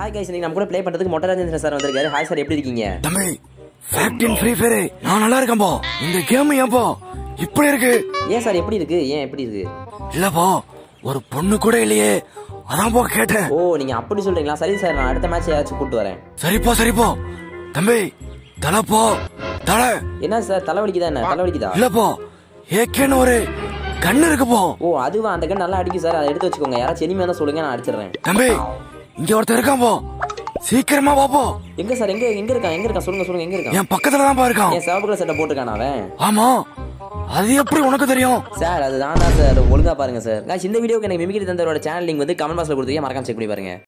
hi guys நீங்க நம்ம கூட ப்ளே பண்றதுக்கு மொட்டை ராஜேந்திரன் சார் வந்திருக்காரு ஹாய் சார் எப்படி இருக்கீங்க தம்பி ஃபேக்ட் இன் ஃப்ரீ ஃபயர் நான் நல்லா இருக்கேன்பா இந்த கேம் ஏன்பா இப்படி இருக்கு ஏன் சார் எப்படி இருக்கு ஏன் எப்படி இருக்கு இல்லப்பா ஒரு பொண்ணு கூட இல்லையே அதான் போ கேட்டேன் ஓ நீங்க அப்படி சொல்றீங்களா சரி சார் நான் அடுத்த மேட்ச் ஏதாச்சும் கூட்டு வரேன் சரிப்பா சரிப்பா தம்பி தலைப்பா தலை என்ன சார் தலைவலிக்குதா என்ன தலைவலிக்குதா இல்லப்பா ஏக்கேன்னு ஒரு கண்ணு இருக்குப்பா ஓ அதுவா அந்த கண் நல்லா அடிக்கும் சார் அதை எடுத்து வச்சுக்கோங்க யாராச்சும் எனிமே தான் சொல்லுங்க நான் அடிச்சிடுறேன் தம்பி இங்க ஒருத்தர் இருக்கான்பா சீக்கிரமா பாப்போ எங்க சார் எங்க எங்க இருக்கான் எங்க இருக்கான் சொல்லுங்க சொல்லுங்க எங்க இருக்கான் என் பக்கத்துல தான் இருக்கான் ஏன் சிவப்பு கலர் சட்டை போட்டிருக்கான் அவன் ஆமா அது எப்படி உனக்கு தெரியும் சார் அது தான் சார் ஒழுங்கா பாருங்க சார் guys, இந்த வீடியோக்கு எனக்கு மிமிக்ரி தந்தவரோட சேனல் லிங்க் வந்து கமெண்ட் பாக்ஸ்ல கொடுத்துருக்கேன் மறக்காம செக் பண்ணி பாருங்க